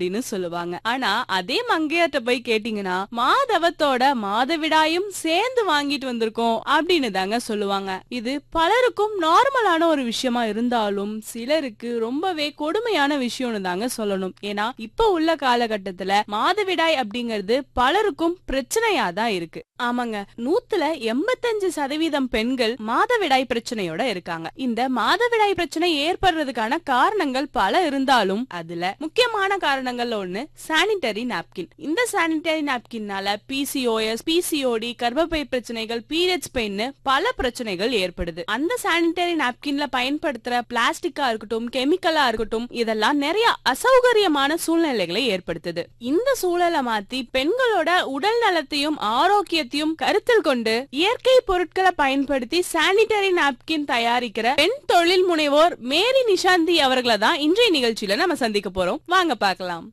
அப்படின்னு சொல்லுவாங்க ஆனா அதே மங்கையார்ட்ட போய் கேட்டீங்கன்னா மாதவத்தோட மாதவிடாயும் சேர்ந்து வாங்கிட்டு வந்திருக்கோம் அப்படின்னு தாங்க சொல்லுவாங்க இது பலருக்கும் நார்மலான ஒரு விஷயமா இருந்தாலும் சிலருக்கு ரொம்பவே கொடுமையான விஷயம்னு தாங்க சொல்லணும் ஏன்னா இப்ப உள்ள காலகட்டத்துல மாதவிடாய் அப்படிங்கிறது பலருக்கும் பிரச்சனையா தான் இருக்கு ஆமாங்க நூத்துல எண்பத்தஞ்சு சதவீதம் பெண்கள் மாதவிடாய் பிரச்சனையோட இருக்காங்க இந்த மாதவிடாய் பிரச்சனை ஏற்படுறதுக்கான காரணங்கள் பல இருந்தாலும் அதுல முக்கியமான காரணங்கள்ல ஒண்ணு சானிட்டரி நாப்கின் இந்த சானிட்டரி நாப்கின்னால பிசிஓஎஸ் பிசிஓடி கர்ப்பப்பை பிரச்சனைகள் பீரியட்ஸ் பெயின் பல பிரச்சனைகள் ஏற்படுது அந்த சானிட்டரி நாப்கின்ல பயன்படுத்துற பிளாஸ்டிக்கா இருக்கட்டும் கெமிக்கலா இருக்கட்டும் இதெல்லாம் நிறைய அசௌகரியமான சூழ்நிலைகளை ஏற்படுத்துது இந்த சூழலை மாத்தி பெண்களோட உடல் நலத்தையும் ஆரோக்கியத்தையும் கருத்தில் கொண்டு இயற்கை பொருட்களை பயன்படுத்தி சானிட்டரி நாப்கின் தயாரிக்கிற பெண் தொழில் முனைவோர் மேரி நிஷாந்தி அவர்களை தான் இன்றைய நிகழ்ச்சியில நம்ம சந்திக்க போறோம் வாங்க பார்க்கலாம்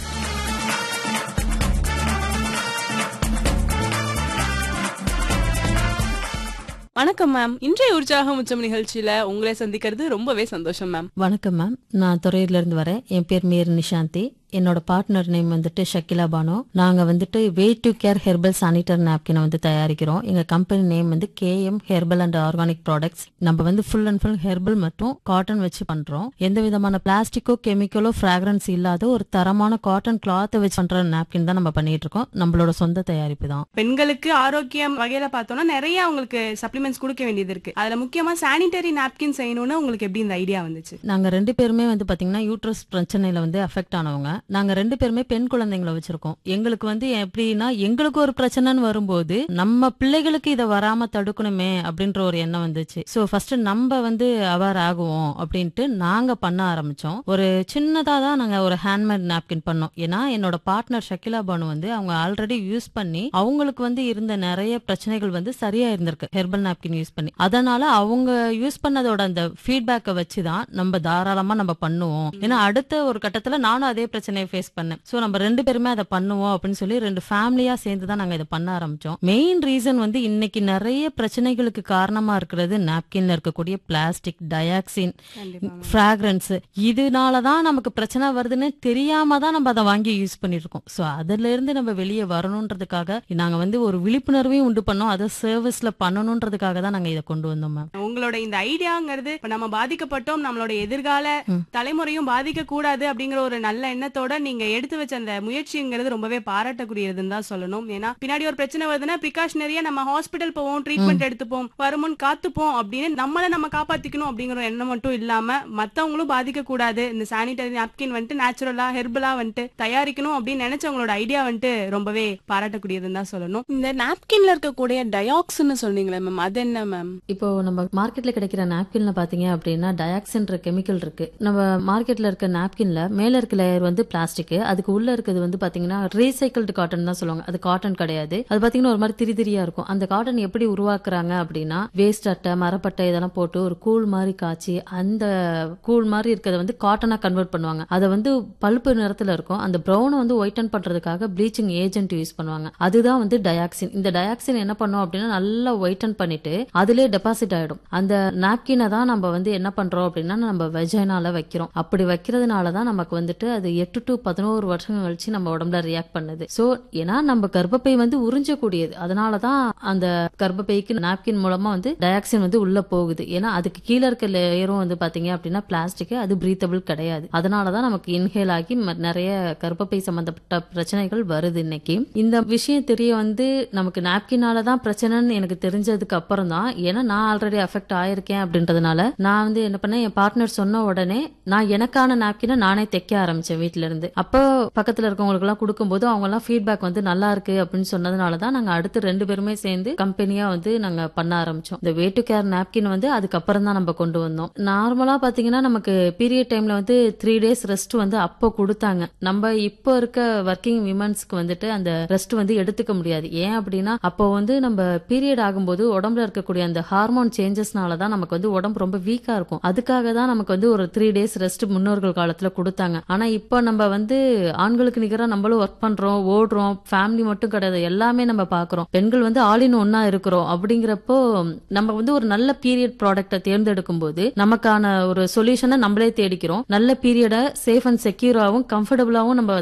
வணக்கம் மேம் இன்றைய உற்சாகம் உச்சம் நிகழ்ச்சியில உங்களை சந்திக்கிறது ரொம்பவே சந்தோஷம் மேம் வணக்கம் மேம் நான் துறையூர்ல இருந்து வரேன் என் பேர் மீர் நிஷாந்தி என்னோட பார்ட்னர் நேம் வந்துட்டு ஷக்கிலா பானு நாங்க வந்துட்டு way to care herbal sanitary நாப்கினை வந்து தயாரிக்கிறோம் எங்க கம்பெனி நேம் வந்து KM herbal and organic products நம்ம வந்து ஃபுல் அண்ட் ஃபுல் ஹெர்பல் மற்றும் காட்டன் வச்சு பண்றோம் எந்த விதமான பிளாஸ்டிக்கோ கெமிக்கலோ ஃப்ராக்ரன்ஸ் இல்லாத ஒரு தரமான காட்டன் கிளாத்தை வச்சு பண்ற நாப்கின் தான் நம்ம பண்ணிட்டு இருக்கோம் நம்மளோட சொந்த தயாரிப்பு தான் பெண்களுக்கு ஆரோக்கியம் வகையில பார்த்தோம்னா நிறைய அவங்களுக்கு சப்ளிமெண்ட்ஸ் கொடுக்க வேண்டியது இருக்கு அதுல முக்கியமா சானிட்டரி நாப்கின் செய்யணும்னு உங்களுக்கு எப்படி இந்த ஐடியா வந்துச்சு நாங்க ரெண்டு பேருமே வந்து பாத்தீங்கன்னா யூட்ரஸ் பிரச்சனையில வந்து அஃபெக்ட் ஆனவங்க நாங்க ரெண்டு பேருமே பெண் குழந்தைங்களை வச்சிருக்கோம் எங்களுக்கு வந்து எப்படின்னா எங்களுக்கு ஒரு பிரச்சனைன்னு வரும்போது நம்ம பிள்ளைகளுக்கு இதை வராம தடுக்கணுமே அப்படின்ற ஒரு எண்ணம் வந்துச்சு சோ ஃபர்ஸ்ட் நம்ம வந்து அவேர் ஆகுவோம் அப்படின்ட்டு நாங்க பண்ண ஆரம்பிச்சோம் ஒரு சின்னதா தான் நாங்க ஒரு ஹேண்ட்மேட் நாப்கின் பண்ணோம் ஏன்னா என்னோட பார்ட்னர் ஷக்கிலா பானு வந்து அவங்க ஆல்ரெடி யூஸ் பண்ணி அவங்களுக்கு வந்து இருந்த நிறைய பிரச்சனைகள் வந்து சரியா இருந்திருக்கு ஹெர்பல் நாப்கின் யூஸ் பண்ணி அதனால அவங்க யூஸ் பண்ணதோட அந்த ஃபீட்பேக்கை வச்சு தான் நம்ம தாராளமா நம்ம பண்ணுவோம் ஏன்னா அடுத்த ஒரு கட்டத்துல நானும் அதே பிரச்சனையை ஃபேஸ் பண்ணேன் சோ நம்ம ரெண்டு பேருமே அதை பண்ணுவோம் அப்படின்னு சொல்லி ரெண்டு ஃபேமிலியா சேர்ந்து தான் நாங்க இதை பண்ண ஆரம்பிச்சோம் மெயின் ரீசன் வந்து இன்னைக்கு நிறைய பிரச்சனைகளுக்கு காரணமா இருக்கிறது நாப்கின்ல இருக்கக்கூடிய பிளாஸ்டிக் டயாக்சின் ஃப்ராக்ரன்ஸ் இதனால தான் நமக்கு பிரச்சனை வருதுன்னு தெரியாம தான் நம்ம அதை வாங்கி யூஸ் பண்ணிட்டு இருக்கோம் சோ அதுல இருந்து நம்ம வெளியே வரணுன்றதுக்காக நாங்க வந்து ஒரு விழிப்புணர்வையும் உண்டு பண்ணோம் அதை சர்வீஸ்ல பண்ணணுன்றதுக்காக தான் நாங்க இதை கொண்டு வந்தோம் மேம் உங்களோட இந்த ஐடியாங்கிறது இப்ப நம்ம பாதிக்கப்பட்டோம் நம்மளோட எதிர்கால தலைமுறையும் பாதிக்க கூடாது அப்படிங்கிற ஒரு நல்ல எண்ணத்தோட நீங்க எடுத்து வச்ச அந்த முயற்சிங்கிறது ரொம்பவே பாராட்டக்கூடியதுன்னு தான் சொல்லணும் ஏன்னா பின்னாடி ஒரு பிரச்சனை வருதுன்னா பிரிகாஷனரியா நம்ம ஹாஸ்பிட்டல் போவோம் ட்ரீட்மெண்ட் எடுத்துப்போம் வருமுன் காத்துப்போம் அப்படின்னு நம்மள நம்ம காப்பாத்திக்கணும் அப்படிங்கிற ஒரு எண்ணம் மட்டும் இல்லாம மத்தவங்களும் பாதிக்க கூடாது இந்த சானிட்டரி நாப்கின் வந்துட்டு நேச்சுரலா ஹெர்பலா வந்துட்டு தயாரிக்கணும் அப்படின்னு நினைச்சவங்களோட ஐடியா வந்துட்டு ரொம்பவே பாராட்டக்கூடியதுன்னு தான் சொல்லணும் இந்த நாப்கின்ல இருக்கக்கூடிய டயாக்ஸ்ன்னு சொன்னீங்களே மேம் அது என்ன மேம் இப்போ நம்ம மார்க்கெட்ல கிடைக்கிற நாப்கின்ல பாத்தீங்க அப்படின்னா டயாக்சின்ற கெமிக்கல் இருக்கு நம்ம மார்க்கெட்ல இருக்க நாப்கின்ல மேல இருக்க லேயர் வந்து பிளாஸ்டிக் அதுக்கு உள்ள இருக்கிறது வந்து பாத்தீங்கன்னா ரீசைக்கிள்டு காட்டன் தான் சொல்லுவாங்க அது காட்டன் கிடையாது அது பாத்தீங்கன்னா ஒரு மாதிரி திரி திரியா இருக்கும் அந்த காட்டன் எப்படி உருவாக்குறாங்க அப்படின்னா வேஸ்ட் அட்டை மரப்பட்டை இதெல்லாம் போட்டு ஒரு கூழ் மாதிரி காய்ச்சி அந்த கூழ் மாதிரி இருக்கிறத வந்து காட்டனா கன்வெர்ட் பண்ணுவாங்க அதை வந்து பழுப்பு நிறத்துல இருக்கும் அந்த ப்ரௌனை வந்து ஒயிட்டன் பண்றதுக்காக ப்ளீச்சிங் ஏஜென்ட் யூஸ் பண்ணுவாங்க அதுதான் வந்து டயாக்சின் இந்த டயாக்சின் என்ன பண்ணும் அப்படின்னா நல்லா ஒயிட்டன் பண்ணிட்டு அதுலயே டெபாசிட் ஆயிடும் அந்த நாப்கினை தான் நம்ம வந்து என்ன பண்றோம் அப்படின்னா நம்ம வெஜைனால வைக்கிறோம் அப்படி வைக்கிறதுனால தான் நமக்கு வந்துட்டு அது எட்டு டு பதினோரு வருஷம் கழிச்சு நம்ம உடம்புல ரியாக்ட் பண்ணுது சோ ஏன்னா நம்ம கர்ப்பப்பை வந்து உறிஞ்சக்கூடியது அதனால தான் அந்த கர்ப்பப்பைக்கு நாப்கின் மூலமா வந்து டயாக்சின் வந்து உள்ள போகுது ஏன்னா அதுக்கு கீழே இருக்க லேயரும் வந்து பாத்தீங்க அப்படின்னா பிளாஸ்டிக் அது பிரீத்தபிள் கிடையாது அதனால தான் நமக்கு இன்ஹேல் ஆகி ம- நிறைய கர்ப்பப்பை சம்பந்தப்பட்ட பிரச்சனைகள் வருது இன்னைக்கு இந்த விஷயம் தெரிய வந்து நமக்கு நாப்கினால தான் பிரச்சனைன்னு எனக்கு தெரிஞ்சதுக்கு அப்புறம் தான் ஏன்னா நான் ஆல்ரெடி அஃபெக்ட் ஆயிருக்கேன் அப்படின்றதுனால நான் வந்து என்ன பண்ணேன் என் பார்ட்னர் சொன்ன உடனே நான் எனக்கான நாப்கினை நானே தைக்க ஆரம்பிச்சேன் வீட்ல இருந்து அப்போ பக்கத்துல இருக்கவங்களுக்கு எல்லாம் கொடுக்கும்போது அவங்க எல்லாம் ஃபீட்பேக் வந்து நல்லா இருக்கு அப்படின்னு சொன்னதுனால தான் நாங்க அடுத்து ரெண்டு பேருமே சேர்ந்து கம்பெனியா வந்து நாங்க பண்ண ஆரம்பிச்சோம் இந்த வே டு கேர் நாப்கின் வந்து அதுக்கப்புறம் தான் நம்ம கொண்டு வந்தோம் நார்மலா பாத்தீங்கன்னா நமக்கு பீரியட் டைம்ல வந்து த்ரீ டேஸ் ரெஸ்ட் வந்து அப்போ கொடுத்தாங்க நம்ம இப்போ இருக்க ஒர்க்கிங் விமன்ஸ்க்கு வந்துட்டு அந்த ரெஸ்ட் வந்து எடுத்துக்க முடியாது ஏன் அப்படின்னா அப்போ வந்து நம்ம பீரியட் ஆகும்போது உடம்புல இருக்கக்கூடிய அந்த ஹார்மோன் சேஞ்சஸ்னால தான் நமக்கு வந்து உடம்பு ரொம்ப வீக்கா இருக்கும் அதுக்காக தான் நமக்கு வந்து ஒரு த்ரீ டேஸ் ரெஸ்ட் முன்னோர்கள் காலத்துல கொடுத்தாங்க ஆனா இப்போ நம்ம வந்து ஆண்களுக்கு நிகரா நம்மளும் ஒர்க் பண்றோம் ஓடுறோம் ஃபேமிலி மட்டும் கிடையாது எல்லாமே நம்ம பாக்குறோம் பெண்கள் வந்து ஆல் இன் ஒன்னா இருக்கிறோம் அப்படிங்கிறப்போ நம்ம வந்து ஒரு நல்ல பீரியட் ப்ராடக்ட்டை தேர்ந்தெடுக்கும் போது நமக்கான ஒரு சொல்யூஷனை நம்மளே தேடிக்கிறோம் நல்ல பீரியடை சேஃப் அண்ட் செக்யூராவும் கம்ஃபர்டபுளாவும் நம்ம